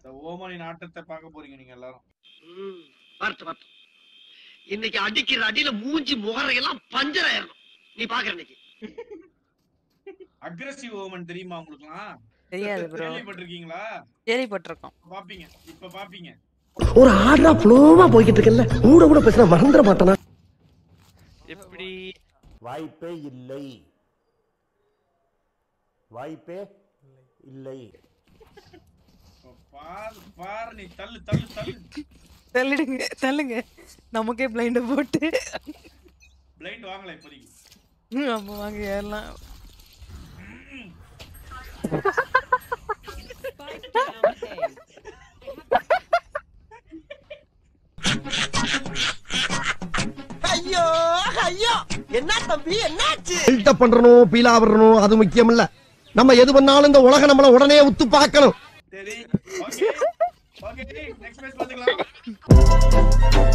இந்த ஓமனின் ஆட்டத்தை பார்க்க போறீங்க நீங்க எல்லாரும் பார்த்து பார்த்து இன்னைக்கு அடிக்கிற அடியில மூஞ்சி முகரையெல்லாம் பஞ்சர் ஆயிரணும் நீ பாக்குற இன்னைக்கு அக்ரஸிவ் ஓமன் தெரியுமா உங்களுக்குலாம் தெரியாது ப்ரோ கேள்விப்பட்டிருக்கீங்களா கேள்விப்பட்டிருக்கோம் பாப்பீங்க இப்ப பாப்பீங்க ஒரு ஆர்டரா ஃப்ளோவா போய்கிட்டு இருக்கல கூட கூட பேசினா மறந்துட மாட்டானா எப்படி வாய்ப்பே இல்லை வாய்ப்பே இல்லை இப்ப பாரு பாரு நீ தள்ளு தள்ளு தள்ளு தள்ளிடுங்க தள்ளுங்க நமக்கே பிளைண்ட போட்டு பிளைண்ட் வாங்கல இப்போதைக்கு ம், ஆமா வாங்க ஏறலாம் ஐயோ ஐயோ என்ன தம்பி என்னாச்சு பில்டப் பண்றணும் பீலா வரணும் அது முக்கியம் இல்ல நம்ம எது பண்ணாலும் இந்த உலகம் நம்மள உடனே உத்து பார்க்கணும் சரி ஓகே ஓகே நெக்ஸ்ட் மேட்ச் பாத்துக்கலாம்